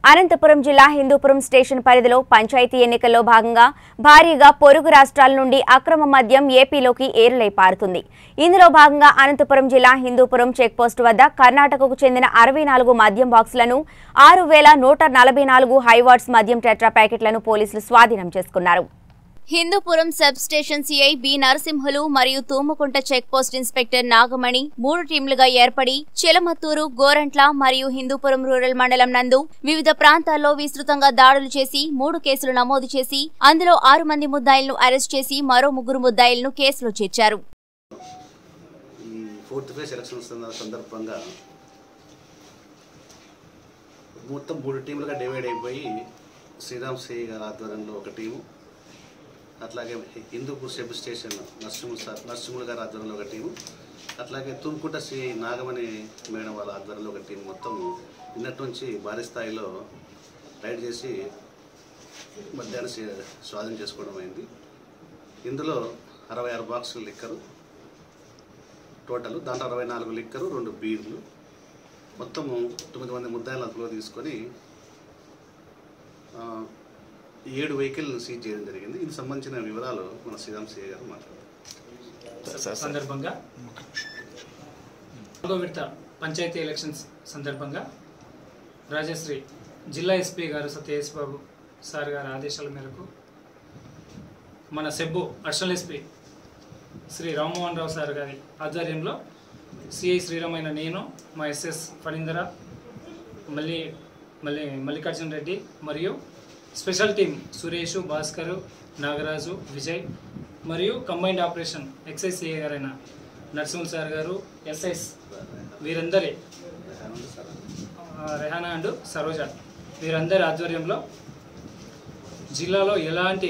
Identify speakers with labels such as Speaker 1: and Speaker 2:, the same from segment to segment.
Speaker 1: అనంతపురం జిల్లా హిందూపురం స్టేషన్ పరిధిలో పంచాయతీ ఎన్నికల్లో భాగంగా భారీగా పొరుగు రాష్ట్రాల నుండి అక్రమ మద్యం ఏపీలోకి ఏరులై పారుతుంది ఇందులో భాగంగా అనంతపురం జిల్లా హిందూపురం చెక్పోస్ట్ వద్ద కర్ణాటకకు చెందిన అరవై నాలుగు మద్యం బాక్సులను ఆరు వేల నూట నలభై నాలుగు హైవాట్స్ మద్యం టెట్రా ప్యాకెట్లను పోలీసులు స్వాధీనం చేసుకున్నారు Hindupuram sub station CI B Narasimhulu మరియు Thumukunta check post inspector Nagamani మూడు టీంలుగా ఏర్పడి చిలమత్తూరు గోరంట్ల మరియు హిందూపురం రూరల్ మండలం నందు వివిధ ప్రాంతాల్లో విస్తృతంగా దాడులు చేసి మూడు కేసులు నమోదు చేసి అందులో ఆరు మంది ముద్దాయిలను అరెస్ట్ చేసి మరో ముగ్గురు ముద్దాయిలను కేసులో చేర్చారు
Speaker 2: ఈ ఫోర్త్ ఫేజ్ ఎలక్షన్స్ సంద- సందర్భంగా మొత్తం మూడు టీములుగా డివైడ్ అయిపోయి శ్రీరామ్ సి గారి ఆధ్వర్యంలో ఒక టీము అట్లాగే Hindupur sub station Narasimhulu sir Narasimhulu గారి ఆధ్వర్యంలో ఒక టీము అట్లాగే తుమ్కుంట శ్రీ నాగమణి మేడం వాళ్ళ ఆధ్వర్యంలో ఒక టీం మొత్తం నిన్నటి నుంచి భారీ స్థాయిలో రైడ్ చేసి మధ్యాహ్నం సే- స్వాధీనం చేసుకోవడం అయింది ఇందులో అరవై ఆరు బాక్సులు లిక్కరు టోటల్ దాంట్లో అరవై నాలుగు లిక్కరు రెండు బీర్లు మొత్తము తొమ్మిది మంది ముద్దాయిలు అదుపులో తీసుకొని ఆ, ఏడు వెహికల్ సీజ్ చేయడం జరిగింది దీనికి సంబంధించిన వివరాలు మన శ్రీరామ్ సిఐ గారు మాట్లాడారు
Speaker 3: సందర్భంగా నాలుగో విడత పంచాయతీ ఎలక్షన్స్ సందర్భంగా రాజశ్రీ జిల్లా ఎస్పీ గారు సత్యేష్ బాబు సార్ గారి ఆదేశాల మేరకు మన SEB additional SP Shri Rammohan Rao sir గారి ఆధ్వర్యంలో సిఐ శ్రీరామైన నేను మా ఎస్ఎస్ ఫణీందర మళ్ళీ మళ్ళీ మల్లికార్జున రెడ్డి మరియు స్పెషల్ టీం సురేష్ భాస్కర్ నాగరాజు విజయ్ మరియు కంబైన్డ్ ఆపరేషన్ ఎక్సైజ్ సిఐ గారైన నరసింహుల్ సార్ గారు ఎస్ఐస్ వీరందరి ఆ, రెహానా అండ్ సరోజ వీరందరి ఆధ్వర్యంలో జిల్లాలో ఎలాంటి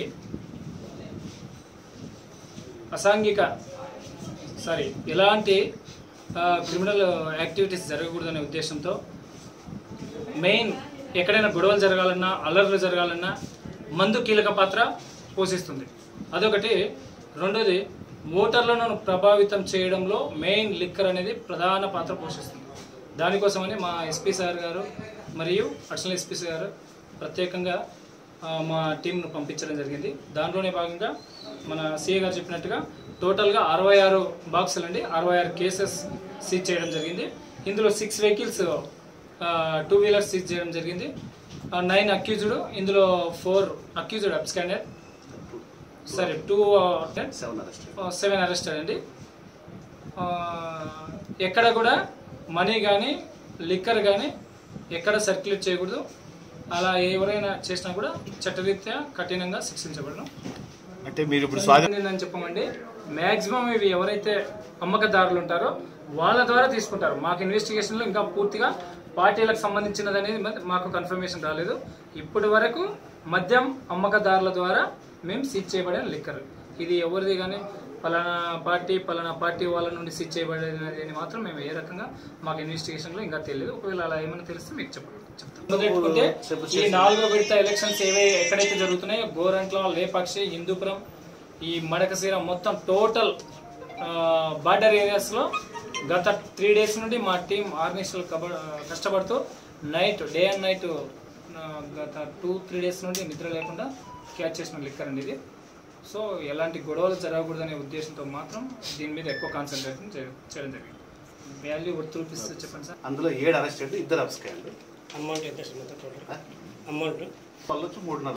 Speaker 3: అసాంఘిక సారీ ఎలాంటి ఆ, క్రిమినల్ యాక్టివిటీస్ జరగకూడదనే ఉద్దేశంతో మెయిన్ ఎక్కడైనా గొడవలు జరగాలన్నా అల్లర్లు జరగాలన్నా మందు కీలక పాత్ర పోషిస్తుంది అదొకటి రెండోది ఓటర్లను ప్రభావితం చేయడంలో మెయిన్ లిక్కర్ అనేది ప్రధాన పాత్ర పోషిస్తుంది దానికోసమని మా ఎస్పీ సార్ గారు మరియు అడిషనల్ ఎస్పీ గారు ప్రత్యేకంగా ఆ, మా టీంను పంపించడం జరిగింది దాంట్లోనే భాగంగా మన సిఏ గారు చెప్పినట్టుగా టోటల్గా అరవై ఆరు బాక్సులు అండి అరవై ఆరు కేసెస్ సీజ్ చేయడం జరిగింది ఇందులో six vehicles two wheelers seize చేయడం జరిగింది నైన్ అక్యూజ్డ్ ఇందులో ఫోర్ అక్యూజ్డ్ అబ్స్కాండెడ్ సరే two
Speaker 2: seven arrest
Speaker 3: seven arrested అండి ఆ, ఎక్కడ కూడా మనీ కానీ లిక్కర్ కానీ ఎక్కడ సర్క్యులేట్ చేయకూడదు అలా ఎవరైనా చేసినా కూడా చట్టరీత్యా కఠినంగా శిక్షించబడను
Speaker 4: అంటే మీరు ఇప్పుడు స్వాధీనం
Speaker 3: అని చెప్పమండి మాక్సిమం ఇవి ఎవరైతే అమ్మకదారులు ఉంటారో వాళ్ళ ద్వారా తీసుకుంటారు మాకు ఇన్వెస్టిగేషన్లో ఇంకా పూర్తిగా పార్టీలకు సంబంధించినది అనేది మరి మాకు కన్ఫర్మేషన్ రాలేదు ఇప్పటి వరకు మద్యం అమ్మకదారుల ద్వారా మేము సీజ్ చేయబడిన లిక్కర్ ఇది ఎవరిది కానీ పలానా పార్టీ పలానా పార్టీ వాళ్ళ నుండి సీజ్ చేయబడినది అని మాత్రం మేము ఏ రకంగా మాకు ఇన్వెస్టిగేషన్లో ఇంకా తెలియదు ఒకవేళ అలా ఏమైనా తెలిస్తే మీకు చెప్పండి చెప్తాం మొదలెట్టుకుంటే ఈ నాలుగో విడత ఎలక్షన్స్ ఏవే ఎక్కడైతే జరుగుతున్నాయో గోరంట్ల లేపాక్షి హిందూపురం ఈ మడకసీర మొత్తం టోటల్ బార్డర్ ఏరియాస్లో గత త్రీ డేస్ నుండి మా టీం ఆర్గనైజేషన్ కబ కష్టపడుతూ నైట్ డే అండ్ నైట్ గత టూ త్రీ డేస్ నుండి నిద్ర లేకుండా క్యాచ్ చేసిన లిక్కర్ అండి ఇది సో ఎలాంటి గొడవలు జరగకూడదనే ఉద్దేశంతో మాత్రం దీని మీద ఎక్కువ కాన్సన్ట్రేషన్ చే- చేయడం జరిగింది వాల్యూ వర్త్ రూపీస్ చెప్పండి సార్
Speaker 2: అందులో ఏడు అరెస్ట్ ఇద్దరు అబ్స్కాండ్
Speaker 5: అమౌంట్ ఎంత సార్ మొత్తం టోటల్ అమౌంట్
Speaker 2: వాళ్ళు వచ్చి మూడున్నర